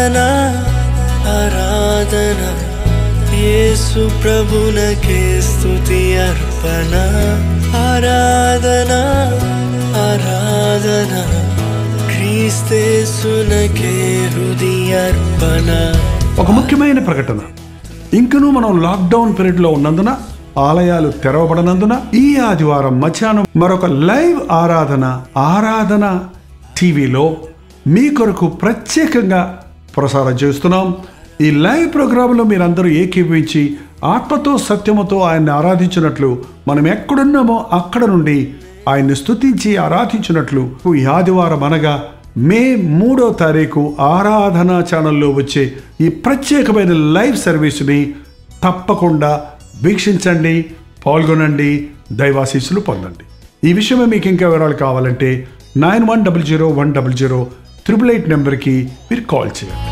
ఆరాధనా ఆరాధన యేసు ప్రభునకే స్తుతి అర్పణ ఆరాధనా ఆరాధన క్రీస్తేసునకే హృదయ అర్పణ ఒక ముఖ్యమైన ప్రకటన ఇంకనూ మనం లాక్డౌన్ పీరియడ్ లో ఉన్నందున ఆలయాలు తెరవబడనందున ఈ ఆదివారం మధ్యాహ్నం మరొక లైవ్ ఆరాధన ఆరాధన టీవీలో మీ కొరకు ప్రత్యేకంగా ప్రసారం చేస్తున్నాం ఈ లైవ్ ప్రోగ్రాంలో మీరందరూ ఏకీభవించి ఆత్మతో సత్యముతో ఆయన్ని ఆరాధించినట్లు మనం ఎక్కడున్నామో అక్కడ నుండి ఆయన్ని స్తుతించి ఆరాధించినట్లు ఈ ఆదివారం అనగా మే మూడో తారీఖు ఆరాధన ఛానల్లో వచ్చే ఈ ప్రత్యేకమైన లైవ్ సర్వీస్ని తప్పకుండా వీక్షించండి పాల్గొనండి దైవాశీస్సులు పొందండి ఈ విషయమే మీకు ఇంకా వివరాలు కావాలంటే nine one double zero one double zero triple eight నెంబర్కి మీరు కాల్ చేయండి